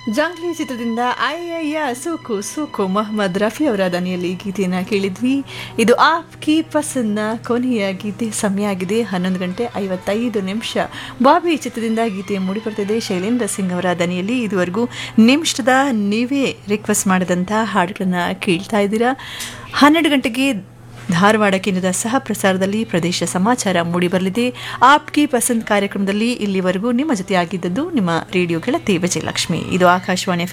ಜಂಗ್ಲಿ ಚಿತ್ರದಿಂದ ಅಯ್ಯಯ್ಯ ಸೂಕು ಸೂಕು ಮೊಹಮ್ಮದ್ ರಫಿ ಅವರ ದನಿಯಲ್ಲಿ ಗೀತೆಯನ್ನು ಕೇಳಿದ್ವಿ ಇದು ಆಪ್ ಕಿ ಪಸಂದ್ನ ಕೊನೆಯ ಗೀತೆ ಸಮಯ ಆಗಿದೆ ಹನ್ನೊಂದು ಗಂಟೆ ಐವತ್ತೈದು ನಿಮಿಷ ಬಾಬಿ ಚಿತ್ರದಿಂದ ಗೀತೆ ಮೂಡಿಬರ್ತಿದೆ ಶೈಲೇಂದ್ರ ಸಿಂಗ್ ಅವರ ದನಿಯಲ್ಲಿ ಇದುವರೆಗೂ ನಿಮಿಷದ ನೀವೇ ರಿಕ್ವೆಸ್ಟ್ ಮಾಡಿದಂಥ ಹಾಡುಗಳನ್ನು ಕೇಳ್ತಾ ಇದ್ದೀರಾ ಹನ್ನೆರಡು ಗಂಟೆಗೆ ಧಾರವಾಡ ಕೇಂದ್ರದ ಸಹ ಪ್ರಸಾರದಲ್ಲಿ ಪ್ರದೇಶ ಸಮಾಚಾರ ಮೂಡಿಬರಲಿದೆ ಆಪ್ ಕಿ ಪಸಂದ್ ಕಾರ್ಯಕ್ರಮದಲ್ಲಿ ಇಲ್ಲಿವರೆಗೂ ನಿಮ್ಮ ಜೊತೆ ಆಗಿದ್ದದ್ದು ನಿಮ್ಮ ರೇಡಿಯೋ ಗೆಳತಿ ವಿಜಯಲಕ್ಷ್ಮಿ ಇದು ಆಕಾಶವಾಣಿ